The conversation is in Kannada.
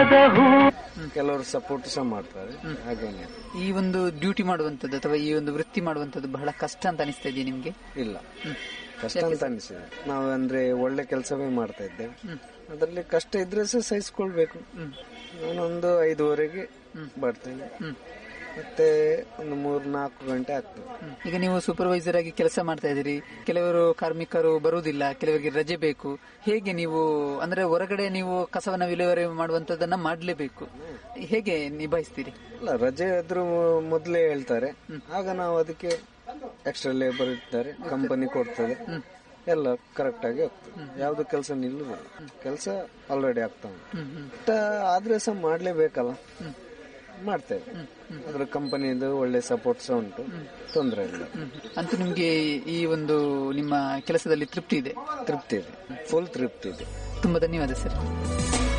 ಕೆಲವರು ಸಪೋರ್ಟ್ ಸಹ ಮಾಡ್ತಾರೆ ಹಾಗೇನೆ ಈ ಒಂದು ಡ್ಯೂಟಿ ಮಾಡುವಂತದ್ದು ಅಥವಾ ಈ ಒಂದು ವೃತ್ತಿ ಮಾಡುವಂತದ್ದು ಬಹಳ ಕಷ್ಟ ಅಂತ ಅನಿಸ್ತಾ ಇದೆಯಾ ನಿಮ್ಗೆ ಇಲ್ಲ ಕಷ್ಟ ಅಂತ ಅನಿಸಿದೆ ನಾವು ಅಂದ್ರೆ ಒಳ್ಳೆ ಕೆಲಸವೇ ಮಾಡ್ತಾ ಇದ್ದೇವೆ ಅದರಲ್ಲಿ ಕಷ್ಟ ಇದ್ರೆ ಸಹ ಸಹಿಸ್ಕೊಳ್ಬೇಕು ನಾನೊಂದು ಐದುವರೆಗೆ ಬರ್ತೇನೆ ಮತ್ತೆ ಒಂದು ಮೂರ್ ನಾಲ್ಕು ಗಂಟೆ ಆಗ್ತದೆ ಈಗ ನೀವು ಸೂಪರ್ವೈಸರ್ ಆಗಿ ಕೆಲಸ ಮಾಡ್ತಾ ಇದ್ದೀರಿ ಕೆಲವರು ಕಾರ್ಮಿಕರು ಬರುವುದಿಲ್ಲ ಕೆಲವರಿಗೆ ರಜೆ ಬೇಕು ಹೇಗೆ ನೀವು ಅಂದ್ರೆ ಹೊರಗಡೆ ನೀವು ಕಸವನ್ನ ವಿಲೇವಾರಿ ಮಾಡುವಂತದನ್ನ ಮಾಡ್ಲೇಬೇಕು ಹೇಗೆ ನಿಭಾಯಿಸ್ತೀರಿ ಇಲ್ಲ ರಜೆ ಆದ್ರೂ ಮೊದಲೇ ಹೇಳ್ತಾರೆ ಆಗ ನಾವು ಅದಕ್ಕೆ ಎಕ್ಸ್ಟ್ರಾ ಲೇಬರ್ ಇರ್ತಾರೆ ಕಂಪನಿ ಕೊಡ್ತದೆ ಎಲ್ಲ ಕರೆಕ್ಟ್ ಆಗಿ ಹೋಗ್ತದೆ ಯಾವ್ದು ಕೆಲಸ ನಿಲ್ಲುದಿಲ್ಲ ಕೆಲಸ ಆಲ್ರೆಡಿ ಆಗ್ತಾ ಉಂಟು ಇಷ್ಟ ಆದ್ರೆ ಸಹ ಮಾಡ್ಲೇಬೇಕಲ್ಲ ಮಾಡ್ತೇವೆ ಅದ್ರ ಕಂಪನಿದು ಒಳ್ಳೆ ಸಪೋರ್ಟ್ ಸಹ ಉಂಟು ತೊಂದರೆ ಇಲ್ಲ ಅಂತೂ ನಿಮ್ಗೆ ಈ ಒಂದು ನಿಮ್ಮ ಕೆಲಸದಲ್ಲಿ ತೃಪ್ತಿ ಇದೆ ತೃಪ್ತಿ ಇದೆ ಫುಲ್ ತೃಪ್ತಿ ಇದೆ ತುಂಬಾ ಧನ್ಯವಾದ ಸರ್